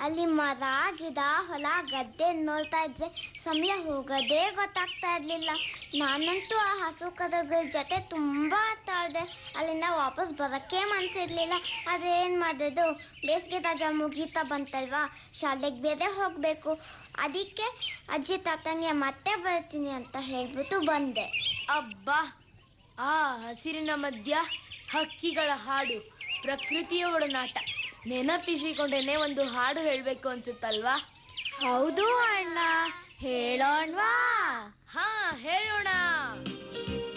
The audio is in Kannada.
ಅಲ್ಲಿ ಮರ ಗಿಡ ಹೊಲ ಗದ್ದೆ ನೋಡ್ತಾ ಇದ್ರೆ ಸಮಯ ಹೋಗೋದೇ ಗೊತ್ತಾಗ್ತಾ ಇರ್ಲಿಲ್ಲ ನಾನಂತೂ ಆ ಹಸು ಕರುಗಳ ಜೊತೆ ತುಂಬಾ ಆಟ ಆಡ್ದೆ ಅಲ್ಲಿಂದ ವಾಪಸ್ ಬರಕ್ಕೆ ಮನ್ಸಿರ್ಲಿಲ್ಲ ಆದ್ರೆ ಏನ್ ಮಾಡೋದು ಬೇಸಿಗೆ ರಜಾ ಮುಗೀತಾ ಬಂತಲ್ವಾ ಶಾಲೆಗೆ ಬೇರೆ ಹೋಗ್ಬೇಕು ಅದಕ್ಕೆ ಅಜ್ಜಿ ತಾತನಿಗೆ ಮತ್ತೆ ಬರ್ತೀನಿ ಅಂತ ಹೇಳ್ಬಿಟ್ಟು ಬಂದೆ ಅಬ್ಬಾ ಆ ಹಸಿರಿನ ಮಧ್ಯ ಹಕ್ಕಿಗಳ ಹಾಡು ಪ್ರಕೃತಿಯ ಒಡನಾಟ ನೆನಪಿಸಿಕೊಂಡೇನೆ ಒಂದು ಹಾಡು ಹೇಳ್ಬೇಕು ಅನ್ಸುತ್ತಲ್ವಾ ಹೌದು ಅಣ್ಣ ಹೇಳೋಣ್ವಾ ಹಾ ಹೇಳೋಣ